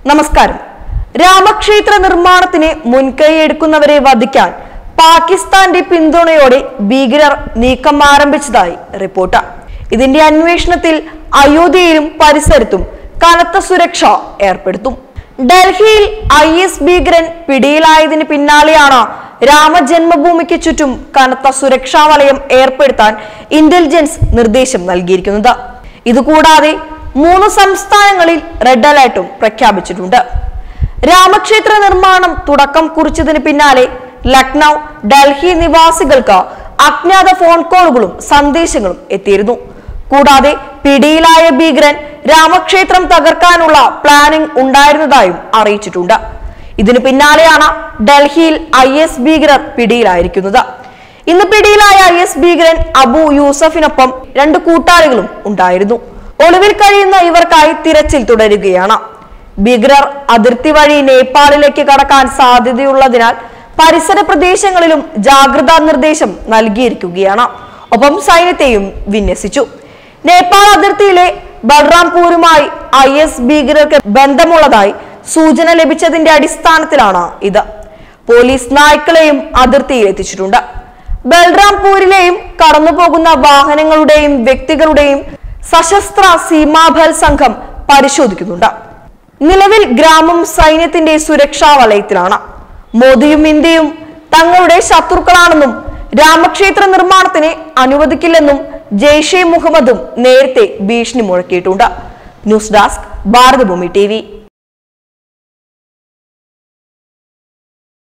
നമസ്കാരം രാമക്ഷേത്ര നിർമ്മാണത്തിന് മുൻകൈയെടുക്കുന്നവരെ വധിക്കാൻ പാകിസ്ഥാന്റെ പിന്തുണയോടെ ഭീകരർ നീക്കം ആരംഭിച്ചതായി റിപ്പോർട്ട് ഇതിന്റെ അന്വേഷണത്തിൽ അയോധ്യയിലും പരിസരത്തും കനത്ത സുരക്ഷ ഏർപ്പെടുത്തും ഡൽഹിയിൽ ഐ എസ് ഭീകരൻ പിടിയിലായതിന് പിന്നാലെയാണ് രാമജന്മഭൂമിക്ക് ചുറ്റും കനത്ത സുരക്ഷാ വലയം ഏർപ്പെടുത്താൻ ഇന്റലിജൻസ് നിർദ്ദേശം നൽകിയിരിക്കുന്നത് ഇതുകൂടാതെ മൂന്ന് സംസ്ഥാനങ്ങളിൽ റെഡ് അലർട്ടും പ്രഖ്യാപിച്ചിട്ടുണ്ട് രാമക്ഷേത്ര നിർമ്മാണം തുടക്കം കുറിച്ചതിന് പിന്നാലെ ലക്നൗ ഡൽഹി നിവാസികൾക്ക് അജ്ഞാത ഫോൺ കോളുകളും സന്ദേശങ്ങളും എത്തിയിരുന്നു കൂടാതെ പിടിയിലായ ഭീകരൻ രാമക്ഷേത്രം തകർക്കാനുള്ള പ്ലാനിംഗ് ഉണ്ടായിരുന്നതായും അറിയിച്ചിട്ടുണ്ട് ഇതിനു പിന്നാലെയാണ് ഡൽഹിയിൽ ഐ എസ് ഭീകരർ പിടിയിലായിരിക്കുന്നത് ഇന്ന് പിടിയിലായ ഐ എസ് ഭീകരൻ അബു യൂസഫിനൊപ്പം രണ്ട് കൂട്ടാളികളും ഉണ്ടായിരുന്നു ഒളിവിൽ കഴിയുന്ന ഇവർക്കായി തിരച്ചിൽ തുടരുകയാണ് ഭീകരർ അതിർത്തി വഴി നേപ്പാളിലേക്ക് കടക്കാൻ സാധ്യതയുള്ളതിനാൽ പരിസര പ്രദേശങ്ങളിലും ജാഗ്രതാ നിർദ്ദേശം നൽകിയിരിക്കുകയാണ് ഒപ്പം സൈന്യത്തെയും വിന്യസിച്ചു നേപ്പാൾ അതിർത്തിയിലെ ബൽറാംപൂരുമായി ഐ എസ് ഭീകരർക്ക് ബന്ധമുള്ളതായി സൂചന ലഭിച്ചതിന്റെ അടിസ്ഥാനത്തിലാണ് ഇത് പോലീസ് നായ്ക്കളെയും അതിർത്തിയിൽ എത്തിച്ചിട്ടുണ്ട് ബൽറാംപൂരിലെയും കടന്നുപോകുന്ന വാഹനങ്ങളുടെയും വ്യക്തികളുടെയും സശസ്ത്ര സീമാബൽ സംഘം പരിശോധിക്കുന്നുണ്ട് നിലവിൽ ഗ്രാമം സൈന്യത്തിന്റെ സുരക്ഷാ വലയത്തിലാണ് മോദിയും ഇന്ത്യയും തങ്ങളുടെ ശത്രുക്കളാണെന്നും രാമക്ഷേത്ര നിർമ്മാണത്തിന് അനുവദിക്കില്ലെന്നും ജെയ്ഷെ മുഹമ്മദും നേരത്തെ ഭീഷണി മുഴക്കിയിട്ടുണ്ട് ന്യൂസ് ഡെസ്ക് ഭാരതഭൂമി ടി